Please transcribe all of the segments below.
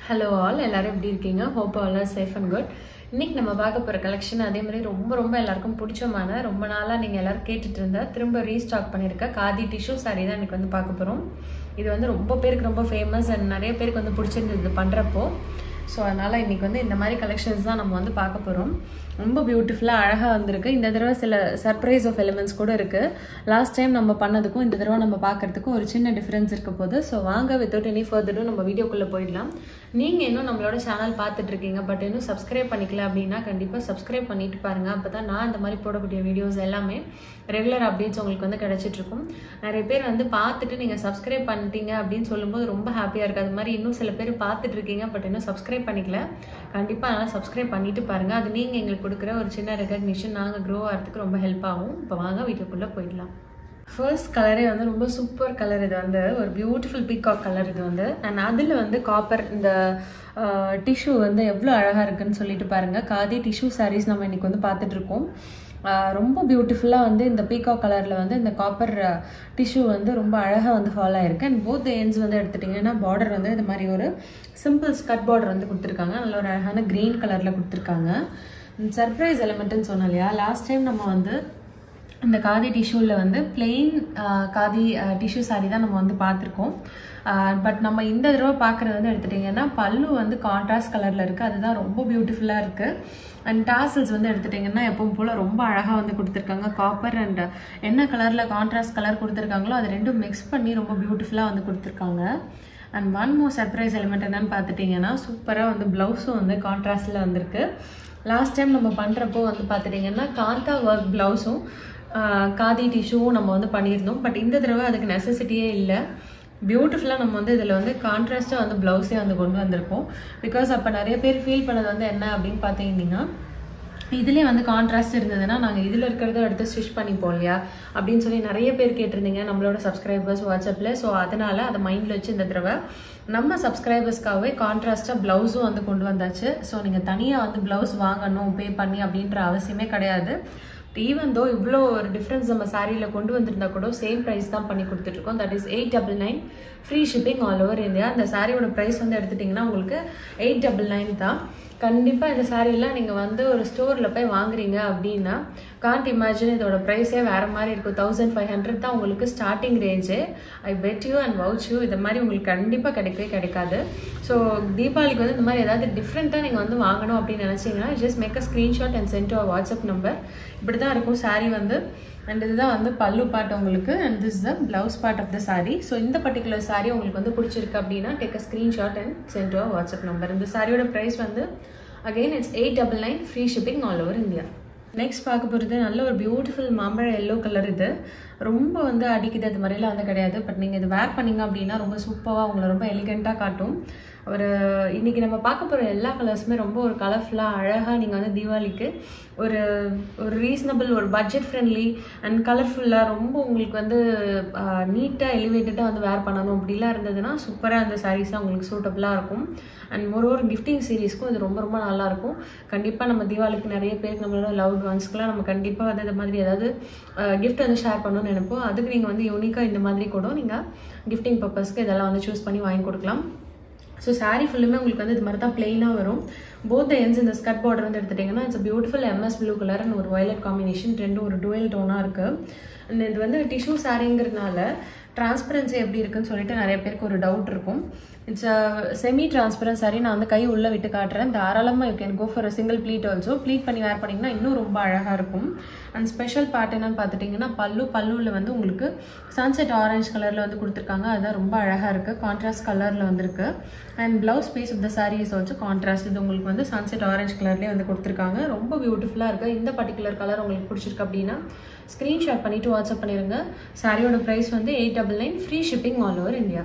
hello all எல்லாரும் எப்படி இருக்கீங்க hope all are safe and good இன்னைக்கு நம்ம பார்க்க போகிற கலெக்ஷன் அதே மாதிரி ரொம்ப ரொம்ப எல்லாருக்கும் பிடிச்சமான ரொம்ப நாளாக நீங்கள் எல்லாரும் கேட்டுட்டு இருந்தா திரும்ப ரீஸ்டாக் பண்ணியிருக்க காதி டிஷ்யூ சாரி தான் இன்னைக்கு வந்து பார்க்க போகிறோம் இது வந்து ரொம்ப பேருக்கு ரொம்ப ஃபேமஸ் அண்ட் நிறைய பேருக்கு வந்து பிடிச்சிருந்தது இது பண்ணுறப்போ ஸோ அதனால் இன்னைக்கு வந்து இந்த மாதிரி கலெக்ஷன்ஸ் தான் நம்ம வந்து பார்க்க போகிறோம் ரொம்ப பியூட்டிஃபுல்லாக அழகாக வந்திருக்கு இந்த தடவை சில சர்ப்ரைஸ் ஆஃப் எலிமெண்ட்ஸ் கூட இருக்குது லாஸ்ட் டைம் நம்ம பண்ணதுக்கும் இந்த தடவை நம்ம பார்க்கறதுக்கும் ஒரு சின்ன டிஃப்ரென்ஸ் இருக்க போது ஸோ வாங்க வித்தவுட் எனி ஃபர்தரும் நம்ம வீடியோக்குள்ளே போயிடலாம் நீங்கள் இன்னும் நம்மளோட சேனல் பார்த்துட்டு இருக்கீங்க பட் இன்னும் சப்ஸ்கிரைப் பண்ணிக்கல அப்படின்னா கண்டிப்பாக சப்ஸ்கிரைப் பண்ணிட்டு பாருங்கள் அப்போ தான் நான் இந்த மாதிரி போடக்கூடிய வீடியோஸ் எல்லாமே ரெகுலர் அப்டேட்ஸ் உங்களுக்கு வந்து கிடைச்சிட்டு இருக்கும் நிறைய பேர் வந்து பார்த்துட்டு நீங்கள் சப்ஸ்கிரைப் பண்ணிட்டீங்க அப்படின்னு சொல்லும்போது ரொம்ப ஹாப்பியாக இருக்குது அது மாதிரி இன்னும் சில பேர் பார்த்துட்டு இருக்கீங்க பட் இன்னும் சப்ஸ்கிரைப் பண்ணிக்கல கண்டிப்பாக அதனால் சப்ஸ்கிரைப் பண்ணிட்டு பாருங்கள் அது நீங்கள் எங்களுக்கு கொடுக்குற ஒரு சின்ன ரெகக்னிஷன் நாங்கள் க்ரோ ஆகிறதுக்கு ரொம்ப ஹெல்ப் ஆகும் இப்போ வாங்க வீட்டுக்குள்ளே போயிடலாம் ஃபர்ஸ்ட் கலரே வந்து ரொம்ப சூப்பர் கலர் இது வந்து ஒரு பியூட்டிஃபுல் பீகாக் கலர் இது வந்து அண்ட் அதில் வந்து காப்பர் இந்த டிஷ்யூ வந்து எவ்வளோ அழகாக இருக்குன்னு சொல்லிட்டு பாருங்கள் காதி டிஷ்யூ சாரீஸ் நம்ம இன்னைக்கு வந்து பார்த்துட்டு இருக்கோம் ரொம்ப பியூட்டிஃபுல்லாக வந்து இந்த பீகாக் கலரில் வந்து இந்த காப்பர் டிஷ்யூ வந்து ரொம்ப அழகாக வந்து ஃபாலோ ஆயிருக்கு அண்ட் போத் எண்ட்ஸ் வந்து எடுத்துட்டிங்கன்னா பார்டர் வந்து இது மாதிரி ஒரு சிம்பிள் ஸ்கட் பார்டர் வந்து கொடுத்துருக்காங்க நல்ல ஒரு அழகான க்ரீன் கலரில் கொடுத்துருக்காங்க சர்ப்ரைஸ் எலிமெண்ட்டுன்னு சொன்னோம் இல்லையா லாஸ்ட் டைம் நம்ம வந்து இந்த காதி டிஷ்யூவில் வந்து பிளெயின் காதி டிஷ்யூ சாரி தான் நம்ம வந்து பார்த்துருக்கோம் பட் நம்ம இந்த தடவை பார்க்குறது வந்து எடுத்துட்டிங்கன்னா பல்லு வந்து கான்ட்ராஸ்ட் கலரில் இருக்குது அதுதான் ரொம்ப பியூட்டிஃபுல்லாக இருக்குது அண்ட் டாசல்ஸ் வந்து எடுத்துட்டிங்கன்னா எப்பவும் போல் ரொம்ப அழகாக வந்து கொடுத்துருக்காங்க காப்பர் அண்ட் என்ன கலரில் கான்ட்ராஸ்ட் கலர் கொடுத்துருக்காங்களோ அது ரெண்டும் மிக்ஸ் பண்ணி ரொம்ப பியூட்டிஃபுல்லாக வந்து கொடுத்துருக்காங்க and one more surprise element என்னன்னு பார்த்துட்டிங்கன்னா சூப்பராக வந்து ப்ளவுஸும் வந்து கான்ட்ராஸ்டில் வந்திருக்கு லாஸ்ட் டைம் நம்ம பண்ணுறப்போ வந்து பார்த்துட்டிங்கன்னா காந்தா ஒர்க் ப்ளவுஸும் காதி டிஷ்யூவும் நம்ம வந்து பண்ணியிருந்தோம் பட் இந்த தடவை அதுக்கு நெசசிட்டியே இல்லை பியூட்டிஃபுல்லாக நம்ம வந்து இதில் வந்து கான்ட்ராஸ்ட்டாக வந்து ப்ளவுஸே வந்து கொண்டு வந்திருக்கோம் பிகாஸ் அப்போ நிறைய பேர் ஃபீல் பண்ணது வந்து என்ன அப்படின்னு பார்த்தீங்கன்னா இதுலேயே வந்து கான்ட்ராஸ்ட் இருந்ததுன்னா நாங்கள் இதில் இருக்கிறத எடுத்து ஸ்டிச் பண்ணிப்போம் இல்லையா அப்படின்னு சொல்லி நிறைய பேர் கேட்டிருந்தீங்க நம்மளோட சப்ஸ்கிரைபர்ஸ் வாட்ஸ்அப்பில் ஸோ அதனால் அதை மைண்டில் வச்சு இந்த தடவை நம்ம சப்ஸ்கிரைபர்ஸ்க்காகவே கான்ட்ராஸ்ட்டாக ப்ளவுஸும் வந்து கொண்டு வந்தாச்சு ஸோ நீங்கள் தனியாக வந்து ப்ளவுஸ் வாங்கணும் பே பண்ணி அப்படின்ற அவசியமே கிடையாது ஈவன் தோ இவ்வளோ ஒரு டிஃப்ரென்ஸ் நம்ம சாரியில் கொண்டு வந்திருந்தா கூட சேம் ப்ரைஸ் தான் பண்ணி கொடுத்துட்ருக்கோம் that is eight double nine free shipping all over India இந்த சாரியோட ப்ரைஸ் வந்து எடுத்துட்டிங்கன்னா உங்களுக்கு எயிட் டபுள் நைன் தான் கண்டிப்பாக இந்த சாரீலாம் நீங்கள் வந்து ஒரு ஸ்டோரில் போய் வாங்குறீங்க அப்படின்னா காண்ட் இமேஜின் இதோட ப்ரைஸே வேறு மாதிரி இருக்கும் தௌசண்ட் ஃபைவ் ஹண்ட்ரட் தான் உங்களுக்கு starting range I bet you and vouch you இது மாதிரி உங்களுக்கு கண்டிப்பாக கிடைக்கவே கிடைக்காது ஸோ தீபாவளிக்கு வந்து இந்த மாதிரி ஏதாவது டிஃப்ரெண்ட்டாக நீங்கள் வந்து வாங்கணும் அப்படின்னு நினச்சிங்கன்னா just make a screenshot and send to WhatsApp number இப்படி தான் இருக்கும் சாரீ வந்து அண்ட் இதுதான் வந்து பல்லு பார்ட் உங்களுக்கு and this the blouse part of the sari so இந்த பர்டிகுலர் சாரீ உங்களுக்கு வந்து பிடிச்சிருக்கு அப்படின்னா take a screenshot and send to WhatsApp number இந்த சாரியோட ப்ரைஸ் வந்து again it's eight double nine free shipping all over India next பார்க்க போகிறது நல்ல ஒரு பியூட்டிஃபுல் மாம்பழ எல்லோ கலர் இது ரொம்ப வந்து அடிக்குது அது மாதிரிலாம் வந்து கிடையாது பட் நீங்கள் இது வேர் பண்ணிங்க அப்படின்னா ரொம்ப சூப்பராக உங்களை ரொம்ப எலிகெண்ட்டாக காட்டும் ஒரு இன்றைக்கி நம்ம பார்க்க போகிற எல்லா கலர்ஸுமே ரொம்ப ஒரு கலர்ஃபுல்லாக அழகாக நீங்கள் வந்து தீபாவளிக்கு ஒரு ஒரு ரீசனபிள் ஒரு பட்ஜெட் ஃப்ரெண்ட்லி அண்ட் கலர்ஃபுல்லாக ரொம்ப உங்களுக்கு வந்து நீட்டாக எலிவேட்டடாக வந்து வேர் பண்ணணும் அப்படிலாம் இருந்ததுன்னா சூப்பராக அந்த சாரீஸ்லாம் உங்களுக்கு சூட்டபுளாக இருக்கும் அண்ட் மோர் ஒரு கிஃப்டிங் சீரீஸ்க்கும் இது ரொம்ப ரொம்ப நல்லாயிருக்கும் கண்டிப்பாக நம்ம தீபாவளிக்கு நிறைய பேருக்கு நம்மளோட லவ் ஒன்ஸ்க்குலாம் நம்ம கண்டிப்பாக வந்து இந்த மாதிரி ஏதாவது கிஃப்ட் வந்து ஷேர் பண்ணணும்னு நினைப்போம் அதுக்கு நீங்கள் வந்து யூனிக்காக இந்த மாதிரி கூட நீங்கள் கிஃப்டிங் பர்பஸ்க்கு இதெல்லாம் வந்து சூஸ் பண்ணி வாங்கி கொடுக்கலாம் ஸோ சாரீ ஃபுல்லுமே உங்களுக்கு வந்து இது மாதிரி தான் பிளெயினாக வரும் போத் எண்ட்ஸ் இந்த ஸ்கட் பார்டர் வந்து எடுத்துட்டிங்கன்னா it's beautiful MS blue colour and ஒரு வயலட் காம்பினேஷன் ரெண்டும் ஒரு டுவெல் டோனாக இருக்குது அண்ட் இது வந்து டிஷ்யூ சாரிங்கிறதுனால டிரான்ஸ்பரன்சி எப்படி இருக்குன்னு சொல்லிட்டு நிறைய பேருக்கு ஒரு டவுட் இருக்கும் it's a semi transparent sari நான் வந்து கை உள்ளே விட்டு காட்டுறேன் தாராளமாக you can go for a single pleat also pleat பண்ணி வேர் பண்ணிங்கன்னா இன்னும் ரொம்ப அழகாக இருக்கும் அண்ட் ஸ்பெஷல் பார்ட் என்னன்னு பார்த்துட்டிங்கன்னா பல்லு பல்லுவில் வந்து உங்களுக்கு சன்செட் ஆரஞ்ச் கலரில் வந்து கொடுத்துருக்காங்க அதுதான் ரொம்ப அழகாக இருக்குது கான்ட்ராஸ்ட் கலரில் வந்திருக்கு and blouse piece of the sari is also contrast இது உங்களுக்கு வந்து சன்செட் ஆரஞ்ச் கலர்லேயே வந்து கொடுத்துருக்காங்க ரொம்ப பியூட்டிஃபுல்லாக இருக்குது இந்த பர்டிகுலர் கலர் உங்களுக்கு பிடிச்சிருக்கு அப்படின்னா ஸ்க்ரீன்ஷாட் பண்ணிவிட்டு வாட்ஸ்அப் பண்ணிடுங்க சாரியோட ப்ரைஸ் வந்து eight double nine free shipping all over India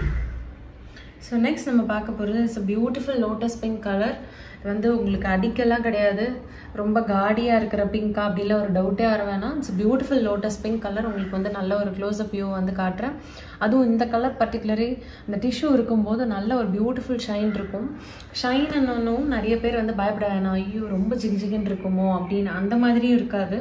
so next நம்ம பார்க்க போகிறது it's beautiful lotus pink colour வந்து உங்களுக்கு அடிக்கலாம் கிடையாது ரொம்ப காடியாக இருக்கிற பிங்க்கா அப்படிலாம் ஒரு டவுட்டே வர வேணாம் it's beautiful lotus pink colour உங்களுக்கு வந்து நல்ல ஒரு க்ளோஸ்அப் வியூ வந்து காட்டுறேன் அதுவும் இந்த கலர் பர்டிகுலரி இந்த டிஷ்யூ இருக்கும்போது நல்ல ஒரு பியூட்டிஃபுல் ஷைன் இருக்கும் ஷைன் என்னன்னும் நிறைய பேர் வந்து பயப்பட வேணாம் ஐயோ ரொம்ப ஜிக் ஜிகின்னு இருக்குமோ அப்படின்னு அந்த மாதிரியும் இருக்காது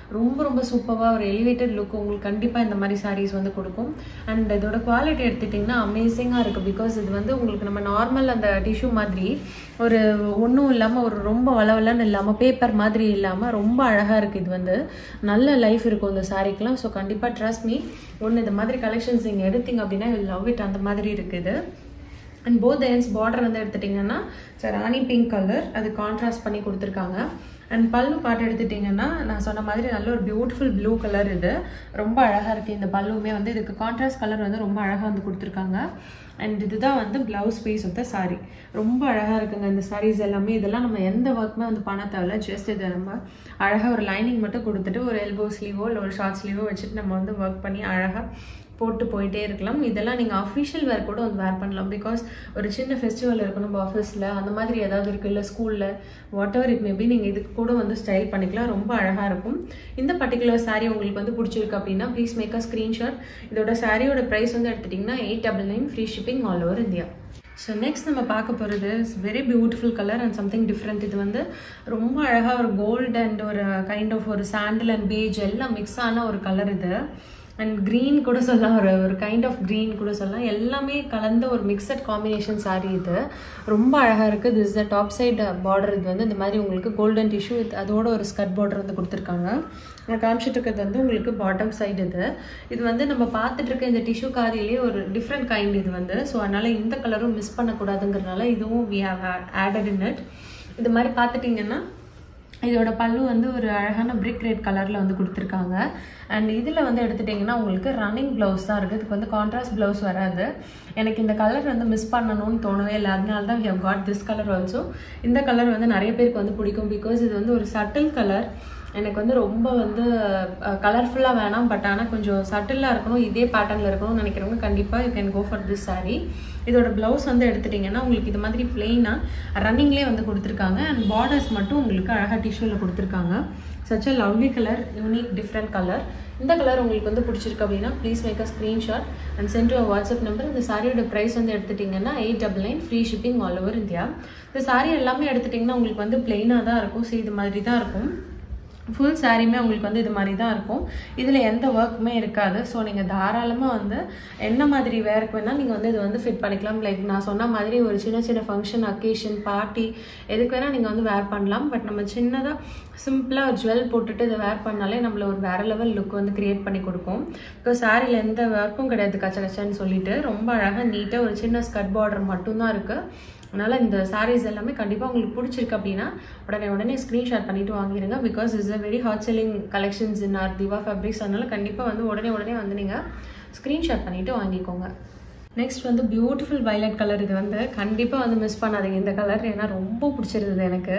ரொம்ப ரொம்ப சூப்பராக ஒரு எலிவேட்டட் லுக் உங்களுக்கு கண்டிப்பாக இந்த மாதிரி sarees வந்து கொடுக்கும் அண்ட் இதோட குவாலிட்டி எடுத்துட்டிங்கன்னா அமேசிங்காக இருக்குது பிகாஸ் இது வந்து உங்களுக்கு நம்ம நார்மல் அந்த டிஷ்யூ மாதிரி ஒரு ஒன்றும் இல்லாமல் ஒரு ரொம்ப வளவலன்னு இல்லாமல் பேப்பர் மாதிரி இல்லாமல் ரொம்ப அழகாக இருக்குது இது வந்து நல்ல லைஃப் இருக்கும் இந்த சாரீக்கெலாம் ஸோ கண்டிப்பாக ட்ரஸ்ட் மீ ஒன்று இந்த மாதிரி கலெக்ஷன்ஸ் நீங்கள் எடுத்தீங்க அப்படின்னா லவ் இட் அந்த மாதிரி இருக்குது அண்ட் போத் எண்ட்ஸ் பார்டர் வந்து எடுத்துட்டிங்கன்னா ராணி பிங்க் கலர் அது கான்ட்ராஸ்ட் பண்ணி கொடுத்துருக்காங்க அண்ட் பல்லு பாட்டு எடுத்துட்டிங்கன்னா நான் சொன்ன மாதிரி நல்ல ஒரு பியூட்டிஃபுல் ப்ளூ கலர் இது ரொம்ப அழகாக இருக்குது இந்த பல்லுமே வந்து இதுக்கு கான்ட்ராஸ்ட் கலர் வந்து ரொம்ப அழகாக வந்து கொடுத்துருக்காங்க அண்ட் இதுதான் வந்து blouse piece of the sari ரொம்ப அழகாக இருக்குங்க இந்த சாரீஸ் எல்லாமே இதெல்லாம் நம்ம எந்த ஒர்க்குமே வந்து பண்ண தேவையில்ல ஜஸ்ட் இதை நம்ம அழகாக ஒரு லைனிங் மட்டும் கொடுத்துட்டு ஒரு எல்போ ஸ்லீவோ இல்லை ஒரு ஷார்ட் ஸ்லீவோ வச்சுட்டு நம்ம வந்து ஒர்க் பண்ணி அழகாக போட்டு போயிட்டே இருக்கலாம் இதெல்லாம் நீங்கள் அஃபிஷியல் வேர் கூட வந்து வேர் பண்ணலாம் பிகாஸ் ஒரு சின்ன ஃபெஸ்டிவல் இருக்கும் நம்ம ஆஃபீஸில் அந்த மாதிரி ஏதாவது இருக்குது இல்லை ஸ்கூலில் வாட் எவர் இட் மேபி நீங்கள் இதுக்கு கூட வந்து ஸ்டைல் பண்ணிக்கலாம் ரொம்ப அழகாக இருக்கும் இந்த பர்டிகுலர் saree உங்களுக்கு வந்து பிடிச்சிருக்கு அப்படின்னா ப்ளீஸ் மேக் அ ஸ்க்ரீன்ஷாட் இதோட சாரியோட ப்ரைஸ் வந்து எடுத்துட்டிங்கன்னா eight double nine free shipping all over India so next நம்ம பார்க்க போகிறது is very beautiful colour and something different இது வந்து ரொம்ப அழகாக ஒரு கோல்டு அண்ட் ஒரு கைண்ட் ஆஃப் ஒரு சாண்டில் அண்ட் பேஜ் எல்லாம் மிக்ஸ் ஆன ஒரு கலர் இது அண்ட் க்ரீன் கூட சொல்லலாம் ஒரு ஒரு கைண்ட் ஆஃப் க்ரீன் கூட சொல்லலாம் எல்லாமே கலந்த ஒரு மிக்சட் காம்பினேஷன் saree இது ரொம்ப அழகாக இருக்குது this the top side border இது வந்து இந்த மாதிரி உங்களுக்கு கோல்டன் டிஷ்யூ அதோட ஒரு ஸ்கர்ட் பார்டர் வந்து கொடுத்துருக்காங்க நான் காமிச்சிட்டு இருக்கிறது வந்து உங்களுக்கு பாட்டம் சைடு இது இது வந்து நம்ம பார்த்துட்டு இருக்க இந்த டிஷ்யூ காரிலேயே ஒரு டிஃப்ரெண்ட் கைண்ட் இது வந்து ஸோ அதனால இந்த கலரும் மிஸ் பண்ணக்கூடாதுங்கிறனால இதுவும் we have added in it இது மாதிரி பார்த்துட்டிங்கன்னா இதோட பல்லு வந்து ஒரு அழகான பிரிக் ரெட் கலரில் வந்து கொடுத்துருக்காங்க அண்ட் இதில் வந்து எடுத்துட்டிங்கன்னா உங்களுக்கு ரன்னிங் ப்ளவுஸ் தான் இருக்குது இதுக்கு வந்து கான்ட்ராஸ்ட் ப்ளவுஸ் வராது எனக்கு இந்த கலர் வந்து மிஸ் பண்ணணும்னு தோணவே இல்லை அதனால தான் we have got this colour also இந்த கலர் வந்து நிறைய பேருக்கு வந்து பிடிக்கும் பிகாஸ் இது வந்து ஒரு சட்டில் கலர் எனக்கு வந்து ரொம்ப வந்து கலர்ஃபுல்லாக வேணாம் பட் ஆனால் கொஞ்சம் சட்டிலாக இருக்கணும் இதே பேட்டர்னில் இருக்கணும்னு நினைக்கிறவங்க கண்டிப்பாக you can go for this saree இதோட ப்ளவுஸ் வந்து எடுத்துட்டிங்கன்னா உங்களுக்கு இது மாதிரி பிளெயினாக ரன்னிங்லேயே வந்து கொடுத்துருக்காங்க அண்ட் பார்டர்ஸ் மட்டும் உங்களுக்கு அழகாக டிஷ்யூவில் கொடுத்துருக்காங்க such a lovely colour unique different colour இந்த கலர் உங்களுக்கு வந்து பிடிச்சிருக்கு அப்படின்னா please make a screenshot and send to WhatsApp number இந்த சாரியோட ப்ரைஸ் வந்து எடுத்துட்டிங்கன்னா eight double nine free shipping all over India இந்த சாரி எல்லாமே எடுத்துட்டிங்கன்னா உங்களுக்கு வந்து பிளெயினாக தான் இருக்கும் ஸோ இது மாதிரி தான் இருக்கும் ஃபுல் சாரியுமே உங்களுக்கு வந்து இது மாதிரி தான் இருக்கும் இதில் எந்த ஒர்க்குமே இருக்காது ஸோ நீங்கள் தாராளமாக வந்து என்ன மாதிரி வேருக்கு வேணால் நீங்கள் வந்து இது வந்து ஃபிட் பண்ணிக்கலாம் லைக் நான் சொன்ன மாதிரி ஒரு சின்ன சின்ன ஃபங்க்ஷன் அக்கேஷன் பார்ட்டி எதுக்கு வேணால் நீங்கள் வந்து வேர் பண்ணலாம் பட் நம்ம சின்னதாக சிம்பிளாக ஒரு ஜுவல் போட்டுட்டு இதை வேர் பண்ணாலே நம்மள ஒரு வேறு லெவல் லுக் வந்து க்ரியேட் பண்ணி கொடுக்கும் பிகாஸ் சாரியில் எந்த ஒர்க்கும் கிடையாது கச்ச கச்சன்னு சொல்லிட்டு ரொம்ப அழகாக நீட்டாக ஒரு சின்ன ஸ்கர்ட் பார்டர் மட்டும்தான் இருக்குது அதனால் இந்த சாரீஸ் எல்லாமே கண்டிப்பாக உங்களுக்கு பிடிச்சிருக்கு அப்படின்னா உடனே உடனே ஸ்க்ரீன்ஷாட் பண்ணிட்டு வாங்கிடுங்க because is a very hot selling collections in R Diva fabrics அதனால கண்டிப்பாக வந்து உடனே உடனே வந்து நீங்கள் ஸ்க்ரீன்ஷாட் பண்ணிவிட்டு வாங்கிக்கோங்க நெக்ஸ்ட் வந்து பியூட்டிஃபுல் வயலட் கலர் இது வந்து கண்டிப்பாக வந்து மிஸ் பண்ணாதீங்க இந்த கலர் ஏன்னா ரொம்ப பிடிச்சிருந்தது எனக்கு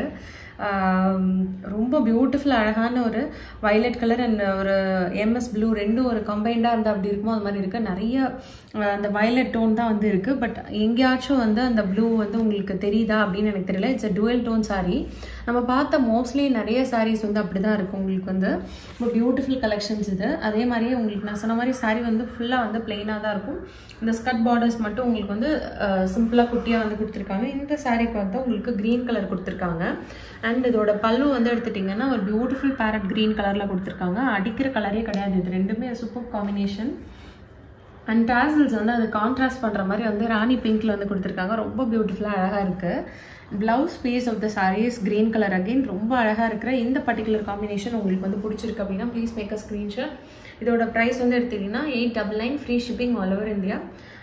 ஆம், ரொம்ப பியூட்டிஃபுல் அழகான ஒரு வயலட் கலர் அண்ட் ஒரு எம்எஸ் ப்ளூ ரெண்டும் ஒரு கம்பைண்டாக இருந்தால் அப்படி இருக்குமோ அது மாதிரி இருக்குது நிறைய அஹ், அந்த வயலட் டோன் தான் வந்து இருக்குது பட் எங்கேயாச்சும் வந்து அந்த ப்ளூ வந்து உங்களுக்கு தெரியுதா அப்படின்னு எனக்கு தெரியல it's a dual tone saree நம்ம பார்த்த மோஸ்ட்லி நிறைய sarees வந்து அப்படி தான் இருக்கும் உங்களுக்கு வந்து ரொம்ப பியூட்டிஃபுல் கலெக்ஷன்ஸ் இது அதே மாதிரியே உங்களுக்கு நான் சொன்ன மாதிரி saree வந்து ஃபுல்லாக வந்து பிளெயினாக தான் இருக்கும் இந்த ஸ்கர்ட் பார்டர்ஸ் மட்டும் உங்களுக்கு வந்து சிம்பிளாக குட்டியாக வந்து கொடுத்துருக்காங்க இந்த சாரீக்கு வந்து உங்களுக்கு க்ரீன் கலர் கொடுத்துருக்காங்க அண்ட் இதோட பல்லு வந்து எடுத்துட்டிங்கன்னா ஒரு பியூட்டிஃபுல் பேரட் க்ரீன் கலரில் கொடுத்துருக்காங்க அடிக்கிற கலரே கிடையாது இது ரெண்டுமே சூப்பர் காம்பினேஷன் அண்ட் டாசல்ஸ் வந்து அது கான்ட்ராஸ்ட் பண்ணுற மாதிரி வந்து ராணி பிங்க்ல வந்து கொடுத்துருக்காங்க ரொம்ப பியூட்டிஃபுல்லாக அழகாக இருக்குது blouse piece of the sarees green colour again ரொம்ப அழகாக இருக்கிற இந்த பர்டிகுலர் காம்பினேஷன் உங்களுக்கு வந்து பிடிச்சிருக்கு அப்படின்னா ப்ளீஸ் மேக் அ ஸ்க்ரீன்ஷாட் இதோட ப்ரைஸ் வந்து எடுத்தீங்கன்னா eight double nine free shipping all over India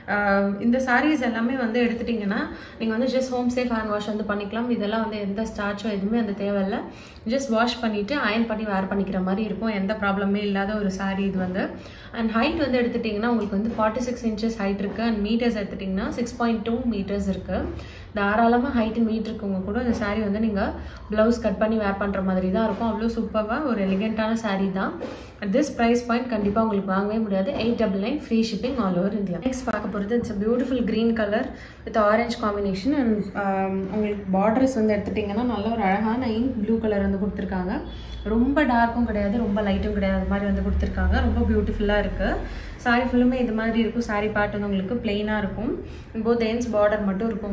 இந்த சாரீஸ் எல்லாமே வந்து எடுத்துட்டிங்கன்னா நீங்கள் வந்து just home safe hand wash வந்து பண்ணிக்கலாம் இதெல்லாம் வந்து எந்த ஸ்டார்ச்சோ எதுவுமே அந்த தேவையில்லை ஜஸ்ட் வாஷ் பண்ணிவிட்டு அயன் பண்ணி வேர் பண்ணிக்கிற மாதிரி இருக்கும் எந்த ப்ராப்ளமே இல்லாத ஒரு saree இது வந்து அண்ட் ஹைட் வந்து எடுத்துட்டிங்கன்னா உங்களுக்கு வந்து ஃபார்ட்டி சிக்ஸ் இன்ச்சஸ் ஹைட் இருக்குது அண்ட் மீட்டர்ஸ் எடுத்துட்டிங்கன்னா சிக்ஸ் பாயிண்ட் டூ மீட்டர்ஸ் இருக்குது தாராளமாக ஹைட் அண்ட் மீட் இருக்கவங்க கூட இந்த saree வந்து நீங்கள் ப்ளவுஸ் கட் பண்ணி வேர் பண்ணுற மாதிரி தான் இருக்கும் அவ்வளோ சூப்பராக ஒரு எலிகெண்ட்டான saree தான் அட் திஸ் ப்ரைஸ் பாயிண்ட் கண்டிப்பாக உங்களுக்கு வாங்கவே முடியாது eight double nine free shipping all over India next பார்க்க போகிறது it's beautiful green colour with orange combination and உங்களுக்கு பார்டர்ஸ் வந்து எடுத்துட்டிங்கன்னா நல்ல ஒரு அழகான இங்க் ப்ளூ கலர் வந்து கொடுத்துருக்காங்க ரொம்ப டார்க்கும் கிடையாது ரொம்ப லைட்டும் கிடையாது அது மாதிரி வந்து கொடுத்துருக்காங்க ரொம்ப பியூட்டிஃபுல்லாக இருக்குது சாரி ஃபுல்லுமே இது மாதிரி இருக்கும் சாரி பேட்டர்ன் உங்களுக்கு பிளெயினாக இருக்கும் போத் எண்ட்ஸ் பார்டர் மட்டும் இருக்கும் உங்களுக்கு வந்து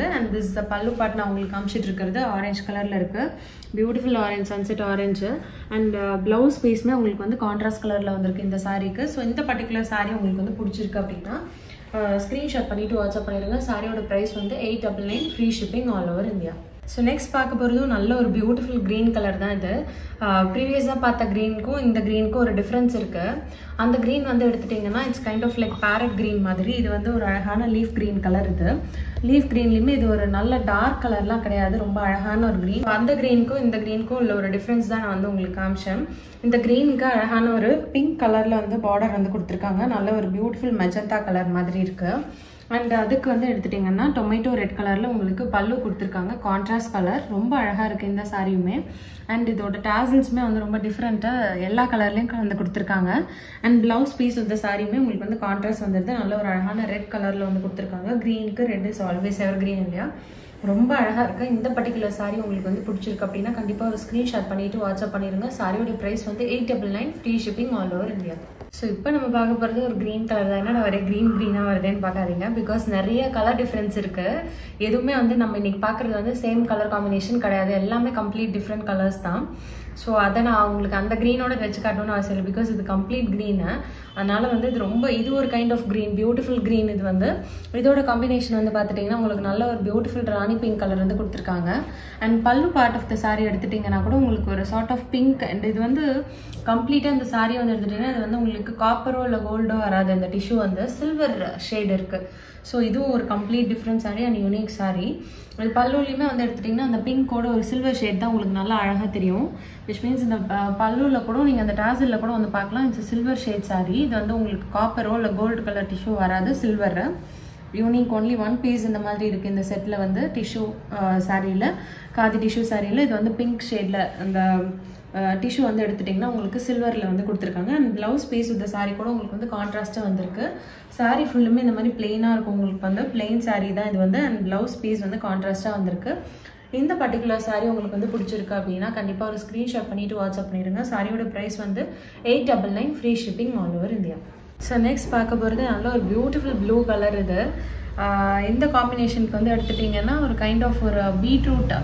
அண்ட் திஸ் த பல்லு பாட் நான் உங்களுக்கு காமிச்சிட்டு இருக்கிறது ஆரஞ்சு கலரில் இருக்குது beautiful orange sunset orange and blouse பீஸுமே உங்களுக்கு வந்து கான்ட்ராஸ்ட் கலரில் வந்திருக்கு இந்த சாரீக்கு ஸோ இந்த பர்டிகுலர் சாரீ உங்களுக்கு வந்து பிடிச்சிருக்கு அப்படின்னா ஸ்க்ரீன்ஷாட் பண்ணிவிட்டு வாட்ஸ்அப் பண்ணிடுங்க சாரியோட ப்ரைஸ் வந்து eight double nine free shipping all over India so next பார்க்க போகிறதும் நல்ல ஒரு பியூட்டிஃபுல் க்ரீன் கலர் தான் இது ப்ரீவியஸாக பார்த்த க்ரீனுக்கும் இந்த க்ரீனுக்கும் ஒரு டிஃப்ரென்ஸ் இருக்குது அந்த க்ரீன் வந்து எடுத்துட்டிங்கன்னா it's kind of like parrot green மாதிரி இது வந்து ஒரு அழகான லீஃப் க்ரீன் கலர் இது லீஃப் க்ரீன்லேயுமே இது ஒரு நல்ல டார்க் கலர்லாம் கிடையாது ரொம்ப அழகான ஒரு க்ரீன் அந்த க்ரீனுக்கும் இந்த க்ரீனுக்கும் உள்ள ஒரு டிஃப்ரென்ஸ் தான் நான் வந்து உங்களுக்கு காமிச்சேன் இந்த க்ரீனுக்கு அழகான ஒரு பிங்க் கலரில் வந்து பார்டர் வந்து கொடுத்துருக்காங்க நல்ல ஒரு பியூட்டிஃபுல் மெஜந்தா கலர் மாதிரி இருக்குது அண்ட் அதுக்கு வந்து எடுத்துட்டிங்கன்னா டொமேட்டோ ரெட் கலரில் உங்களுக்கு பல்லு கொடுத்துருக்காங்க கான்ட்ராஸ்ட் கலர் ரொம்ப அழகாக இருக்குது இந்த சாரியுமே அண்ட் இதோட டேசல்ஸுமே வந்து ரொம்ப டிஃப்ரெண்ட்டாக எல்லா கலர்லேயும் கலந்து கொடுத்துருக்காங்க அண்ட் ப்ளவுஸ் பீஸ் இந்த சாரியுமே உங்களுக்கு வந்து கான்ட்ராஸ்ட் வந்துடுது நல்ல ஒரு அழகான ரெட் கலரில் வந்து கொடுத்துருக்காங்க க்ரீனுக்கு red is always evergreen இல்லையா ரொம்ப அழகாக இருக்குது இந்த பர்டிகுலர் சாரி உங்களுக்கு வந்து பிடிச்சிருக்கு அப்படின்னா கண்டிப்பாக ஒரு ஸ்க்ரீன்ஷாட் பண்ணிவிட்டு வாட்ஸ்அப் பண்ணிடுங்க சாரியோட ப்ரைஸ் வந்து eight double nine free shipping all over India so இப்போ நம்ம பார்க்க போகிறது ஒரு க்ரீன் கலர் தான் என்ன ஒரே க்ரீன் க்ரீனாக வருதுன்னு பார்க்காதீங்க பிகாஸ் நிறைய கலர் டிஃப்ரென்ஸ் இருக்குது எதுவுமே வந்து நம்ம இன்னைக்கு பார்க்குறது வந்து சேம் கலர் காம்பினேஷன் கிடையாது எல்லாமே கம்ப்ளீட் டிஃப்ரெண்ட் கலர்ஸ் தான் ஸோ அதை நான் உங்களுக்கு அந்த க்ரீனோட வச்சு காட்டணும்னு அவசியம் இல்லை பிகாஸ் இது கம்ப்ளீட் க்ரீனு அதனால் வந்து இது ரொம்ப இது ஒரு kind of green beautiful green இது வந்து இதோட காம்பினேஷன் வந்து பார்த்துட்டிங்கன்னா உங்களுக்கு நல்ல ஒரு பியூட்டிஃபுல் ராணி பிங்க் கலர் வந்து கொடுத்துருக்காங்க அண்ட் பல்லு பார்ட் ஆஃப் த சாரீ எடுத்துட்டிங்கன்னா கூட உங்களுக்கு ஒரு சார்ட் ஆஃப் பிங்க் அண்ட் இது வந்து கம்ப்ளீட்டாக இந்த சாரீ வந்து எடுத்துட்டிங்கன்னா இது வந்து உங்களுக்கு காப்பரோ இல்லை கோல்டோ வராது அந்த டிஷ்யூ வந்து சில்வர் ஷேட் இருக்குது ஸோ இதுவும் ஒரு complete different sari and unique sari இது பல்லுலையுமே வந்து எடுத்துட்டிங்கன்னா அந்த பிங்கோட ஒரு சில்வர் ஷேட் தான் உங்களுக்கு நல்லா அழகாக தெரியும் விச் மீன்ஸ் இந்த பல்லுவில் கூட நீங்கள் அந்த டாசிலில் கூட வந்து பார்க்கலாம் இட்ஸ் சில்வர் ஷேட் சாரீ இது வந்து உங்களுக்கு காப்பரோ இல்லை கோல்டு கலர் டிஷ்யூ வராது silver unique only one piece இந்த மாதிரி இருக்குது இந்த செட்டில் வந்து டிஷ்யூ சாரியில் காதி டிஷ்யூ சாரியில் இது வந்து பிங்க் ஷேடில் அந்த டிஷ்யூ வந்து எடுத்துட்டிங்கன்னா உங்களுக்கு சில்வரில் வந்து கொடுத்துருக்காங்க அண்ட் ப்ளவுஸ் பீஸ் இந்த சாரீ கூட உங்களுக்கு வந்து கான்ட்ராஸ்ட்டாக வந்திருக்கு சாரீ ஃபுல்லுமே இந்த மாதிரி பிளெயினாக இருக்கும் உங்களுக்கு வந்து பிளெயின் சாரீ தான் இது வந்து அண்ட் ப்ளவுஸ் பீஸ் வந்து கான்ட்ராஸ்ட்டாக வந்திருக்கு இந்த பர்டிகுலர் சாரீ உங்களுக்கு வந்து பிடிச்சிருக்கு அப்படின்னா கண்டிப்பாக ஒரு ஸ்க்ரீன்ஷாட் பண்ணிவிட்டு வாட்ஸ்அப் பண்ணிடுங்க சாரியோட ப்ரைஸ் வந்து eight double nine free shipping all over India so next பார்க்க போகிறது நல்ல ஒரு பியூட்டிஃபுல் ப்ளூ கலர் இது இந்த காம்பினேஷனுக்கு வந்து எடுத்துட்டிங்கன்னா ஒரு கைண்ட் ஆஃப் ஒரு பீட்ரூட்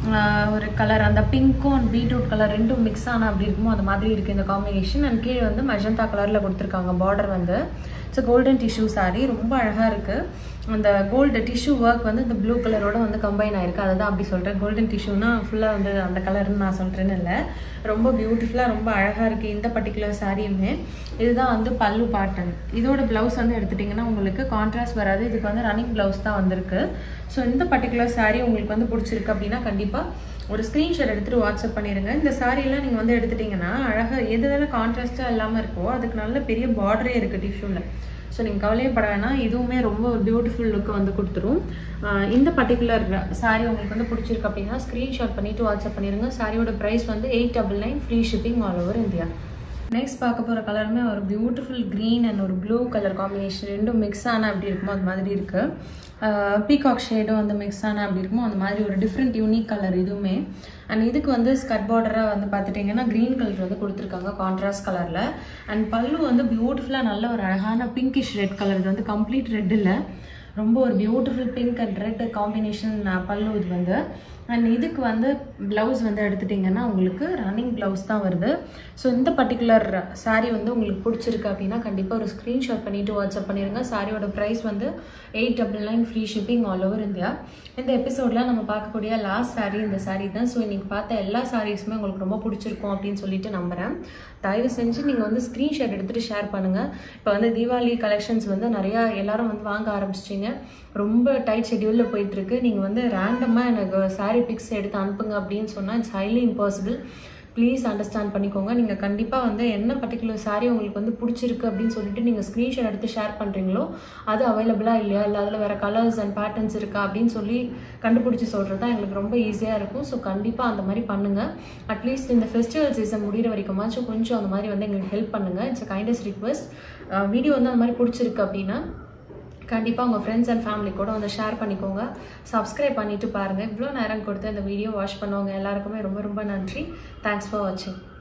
ஒரு கலர் அந்த பிங்க்கும் அண்ட் பீட்ரூட் கலர் ரெண்டும் மிக்ஸ் ஆனால் அப்படி இருக்குமோ அந்த மாதிரி இருக்குது இந்த காம்பினேஷன் அண்ட் கீழே வந்து மெஜந்தா கலரில் கொடுத்துருக்காங்க பார்டர் வந்து இட்ஸ் கோல்டன் டிஷ்யூ சாரீ ரொம்ப அழகாக இருக்குது அந்த கோல்டு டிஷ்யூ ஒர்க் வந்து இந்த ப்ளூ கலரோட வந்து கம்பைன் ஆயிருக்கு அதை தான் அப்படி சொல்கிறேன் கோல்டன் டிஷ்யூனா ஃபுல்லாக வந்து அந்த கலர்னு நான் சொல்கிறேன்னு இல்லை ரொம்ப பியூட்டிஃபுல்லாக ரொம்ப அழகாக இருக்குது இந்த பர்டிகுலர் சாரியுமே இதுதான் வந்து பல்லு பாட்டன் இதோட ப்ளவுஸ் வந்து எடுத்துட்டிங்கன்னா உங்களுக்கு கான்ட்ராஸ்ட் வராது இதுக்கு வந்து ரன்னிங் ப்ளவுஸ் தான் வந்திருக்கு ஸோ இந்த பர்டிகுலர் சாரீ உங்களுக்கு வந்து பிடிச்சிருக்கு அப்படின்னா கண்டிப்பாக ஒரு ஸ்க்ரீன்ஷாட் எடுத்துகிட்டு வாட்ஸ்அப் பண்ணிடுங்க இந்த சாரீலாம் நீங்கள் வந்து எடுத்துட்டிங்கன்னா அழகாக எது வேலை கான்ட்ராஸ்ட்டாக இல்லாமல் இருக்கோ அதுக்கு நல்ல பெரிய பார்டரே இருக்குது டிஷ்யூவில் ஸோ நீங்கள் கவலையப்பட வேணாம் இதுவுமே ரொம்ப ஒரு பியூட்டிஃபுல் லுக்கை வந்து கொடுத்துரும் இந்த பர்டிகுலர் சாரீ உங்களுக்கு வந்து பிடிச்சிருக்கு அப்படின்னா ஸ்க்ரீன்ஷாட் பண்ணிவிட்டு வாட்ஸ்அப் பண்ணிடுங்க சாரியோட ப்ரைஸ் வந்து eight double nine free shipping all over India next பார்க்க போகிற கலருமே ஒரு பியூட்டிஃபுல் க்ரீன் அண்ட் ஒரு ப்ளூ கலர் காம்பினேஷன் ரெண்டும் மிக்ஸ் ஆனால் அப்படி இருக்குமோ அது மாதிரி இருக்குது பீகாக் ஷேடும் வந்து மிக்ஸ் ஆனால் அப்படி இருக்குமோ அந்த மாதிரி ஒரு டிஃப்ரெண்ட் யூனிக் கலர் இதுவுமே அண்ட் இதுக்கு வந்து ஸ்கட் பார்டராக வந்து பார்த்துட்டிங்கன்னா க்ரீன் கலர் வந்து கொடுத்துருக்காங்க கான்ட்ராஸ்ட் கலரில் அண்ட் பல்லு வந்து பியூட்டிஃபுல்லாக நல்ல ஒரு அழகான பிங்கிஷ் ரெட் கலர் இது வந்து கம்ப்ளீட் ரெட் இல்லை ரொம்ப ஒரு beautiful pink and red combination பல்லு இது வந்து அண்ட் இதுக்கு வந்து ப்ளவுஸ் வந்து எடுத்துட்டிங்கன்னா உங்களுக்கு ரன்னிங் ப்ளவுஸ் தான் வருது ஸோ இந்த பர்டிகுலர் சாரீ வந்து உங்களுக்கு பிடிச்சிருக்கு அப்படின்னா கண்டிப்பாக ஒரு ஸ்க்ரீன்ஷாட் பண்ணிவிட்டு வாட்ஸ்அப் பண்ணிடுங்க சாரியோட ப்ரைஸ் வந்து eight double nine free shipping all over India இந்த எபிசோடில் நம்ம பார்க்கக்கூடிய லாஸ்ட் சாரீ இந்த சாரீ தான் ஸோ இன்றைக்கி பார்த்த எல்லா சாரீஸுமே உங்களுக்கு ரொம்ப பிடிச்சிருக்கும் அப்படின்னு சொல்லிட்டு நம்புகிறேன் தயவு செஞ்சு நீங்கள் வந்து ஸ்க்ரீன்ஷாட் எடுத்துகிட்டு ஷேர் பண்ணுங்கள் இப்போ வந்து தீபாவளி கலெக்ஷன்ஸ் வந்து நிறையா எல்லாரும் வந்து வாங்க ஆரம்பிச்சிட்டிங்க ரொம்ப டைட் ஷெடியூலில் போயிட்டுருக்கு நீங்கள் வந்து ரேண்டமாக எனக்கு சாரீ பிக்ஸ் எடுத்து அனுப்புங்க அப்படின்னு சொன்னால் it's highly impossible please understand பண்ணிக்கோங்க நீங்கள் கண்டிப்பாக வந்து என்ன பர்டிகுலர் சாரீ உங்களுக்கு வந்து பிடிச்சிருக்கு அப்படின்னு சொல்லிட்டு நீங்கள் ஸ்க்ரீன்ஷாட் எடுத்து ஷேர் பண்ணுறீங்களோ அது அவைலபிளாக இல்லையா இல்லை அதில் வேறு கலர்ஸ் அண்ட் பேட்டர்ன்ஸ் இருக்கா அப்படின்னு சொல்லி கண்டுபிடிச்சி சொல்கிறது தான் எங்களுக்கு ரொம்ப ஈஸியாக இருக்கும் ஸோ கண்டிப்பாக அந்த மாதிரி பண்ணுங்கள் அட்லீஸ்ட் இந்த ஃபெஸ்டிவல் சீசன் முடிகிற வரைக்குமாச்சும் கொஞ்சம் அந்த மாதிரி வந்து எங்களுக்கு ஹெல்ப் பண்ணுங்கள் இட்ஸ் கைண்டஸ்ட் ரிக்வஸ்ட் வீடியோ வந்து அந்த மாதிரி பிடிச்சிருக்கு அப்படின்னா கண்டிப்பாக உங்கள் ஃப்ரெண்ட்ஸ் அண்ட் ஃபேமிலி கூட வந்து ஷேர் பண்ணிக்கோங்க சப்ஸ்கிரைப் பண்ணிவிட்டு பாருங்கள் இவ்வளோ நேரம் கொடுத்து இந்த வீடியோ வாட்ச் பண்ணவங்க எல்லாருக்குமே ரொம்ப ரொம்ப நன்றி தேங்க்ஸ் ஃபார் வாட்சிங்